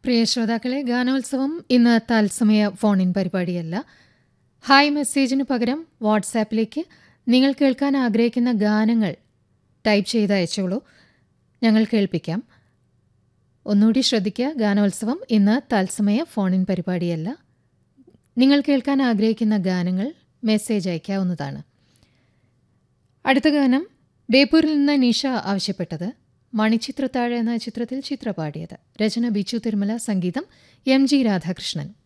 പ്രിയ ശ്രോതാക്കളെ ഗാനോത്സവം ഇന്ന് തത്സമയ ഫോൺ ഇൻ പരിപാടിയല്ല ഹായ് മെസ്സേജിന് പകരം വാട്സാപ്പിലേക്ക് നിങ്ങൾ കേൾക്കാൻ ആഗ്രഹിക്കുന്ന ഗാനങ്ങൾ ടൈപ്പ് ചെയ്ത് അയച്ചോളൂ ഞങ്ങൾ കേൾപ്പിക്കാം ഒന്നുകൂടി ശ്രദ്ധിക്കുക ഗാനോത്സവം ഇന്ന് തത്സമയ ഫോൺ ഇൻ പരിപാടിയല്ല നിങ്ങൾ കേൾക്കാൻ ആഗ്രഹിക്കുന്ന ഗാനങ്ങൾ മെസ്സേജ് അയക്കാവുന്നതാണ് അടുത്ത ഗാനം ബേപ്പൂരിൽ നിന്ന് നിഷ ആവശ്യപ്പെട്ടത് മണിച്ചിത്രത്താഴ് എന്ന ചിത്രത്തിൽ ചിത്ര പാടിയത് രചന ബിച്ചു തിരുമല സംഗീതം എം ജി രാധാകൃഷ്ണൻ